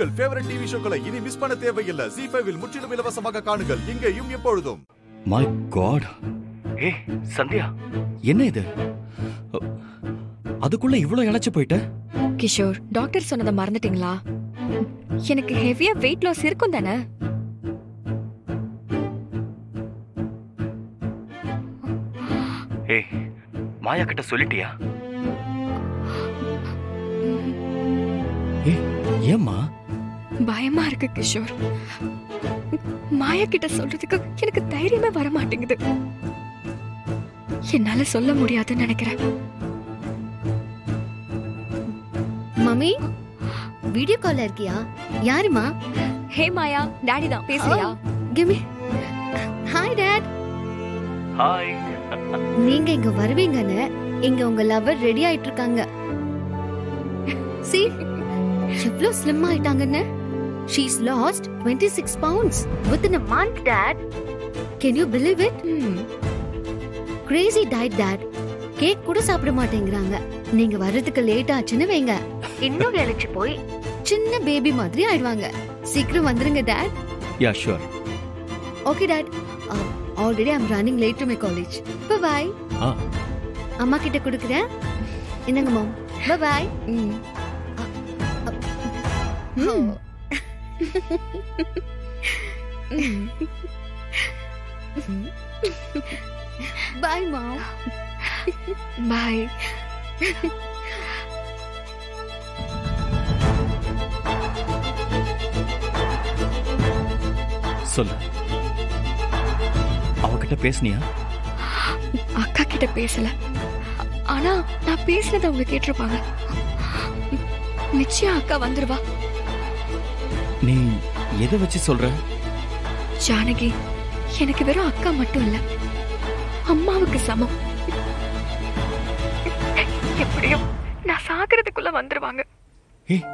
உங்கள் favourite TV ஷோக்களை இனி miss பண்ண தேவையில்லை ஜி ஃபைவில் முற்றிலும் இலவசமாக காணுங்கள் இங்கேயும் எப்பொழுதும் மை காட் ஏய் சந்தியா என்ன இது அ- அதுக்குள்ள இவ்ளோ இழைச்சு போயிட்ட கிஷோர் டாக்டர் சொன்னதை மறந்துட்டீங்களா எனக்கு ஹெவியா வெயிட் லாஸ் இருக்கும் தானே ஏய் மாயா கிட்ட சொல்லிட்டியா ஏய் ஏம்மா பயமா இருக்கு கிஷோர் மாயா கிட்ட சொல்றதுக்கு எனக்கு தைரியமே வர மாட்டேங்குது என்னால சொல்ல முடியாதுன்னு நினைக்கிறேன் மம்மி வீடியோ கால்ல இருக்கியா யாருமா ஹே மாயா டாடி தான் பேசுறியா கிமி ஹாய் டாட் ஹாய் நீங்க இங்க வருவீங்கன்னு இங்க உங்க லவர் ரெடி ஆயிட்டு இருக்காங்க சி எவ்வளவு ஸ்லிம் ஆயிட்டாங்கன்னு she's lost 26 six pounds within a month dad can you believe it crazy diet dad cake கூட சாப்பிட மாட்டேங்கிறாங்க நீங்க வர்றதுக்கு லேட் ஆச்சுன்னு வைங்க இன்னும் இழைச்சு போய் சின்ன பேபி மாதிரி ஆயிடுவாங்க சீக்கிரம் வந்துருங்க dad ya sure okay dad already I'm running late to my college bye ஆ அம்மா கிட்ட கொடுக்குறேன் என்னங்க மாம் பாய் ம். ம். பாய் மாம் பாய் சொல்லு அவகிட்ட பேசுனியா அக்கா கிட்ட பேசல ஆனா நான் பேசினதை அவங்க கேட்டிருப்பாங்க நிச்சயம் அக்கா வந்துருவா நீ எதை வச்சு சொல்ற ஜானகி எனக்கு வெறும் அக்கா மட்டும் இல்ல அம்மாவுக்கு சமம் எப்படியும் நான் சாகிறதுக்குள்ள வந்துருவாங்க ஏய்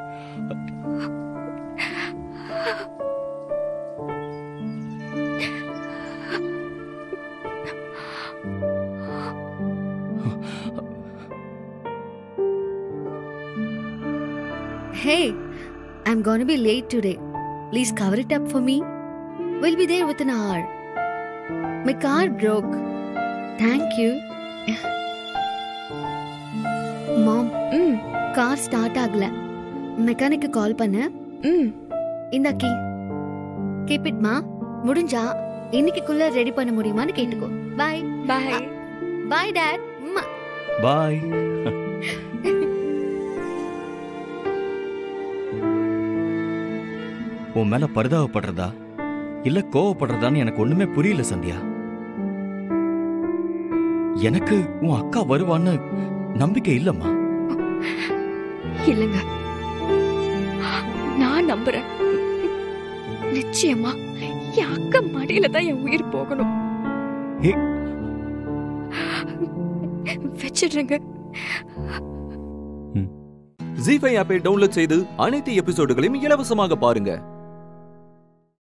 Hey, I'm gonna be late today. Please cover it up for me. We'll be there within an hour. My car broke. Thank you. Mom ம் கார் ஸ்டார்ட் ஆகல மெக்கானிக்கு கால் பண்ண ம் இந்த கீ கீப் இட் மா முடிஞ்சா இன்னைக்குள்ள ரெடி பண்ண முடியுமான்னு கேட்டுக்கோ பாய் பாய் பாய் டாட் அம்மா பாய் உன் மேல பரிதாபப்படுறதா இல்ல கோவப்படுறதான்னு எனக்கு ஒண்ணுமே புரியல சந்தியா எனக்கு உன் அக்கா வருவான்னு நம்பிக்கை இல்லம்மா இல்லங்க நான் நம்புறேன் நிச்சயமா என் அக்கா மடியில தான் என் உயிர் போகணும் ஏ. வச்சிடுறேங்க ஜி ஃபைவ் ஆப்பை டவுன்லோட் செய்து அனைத்து எபிசோடுகளையும் இலவசமாக பாருங்க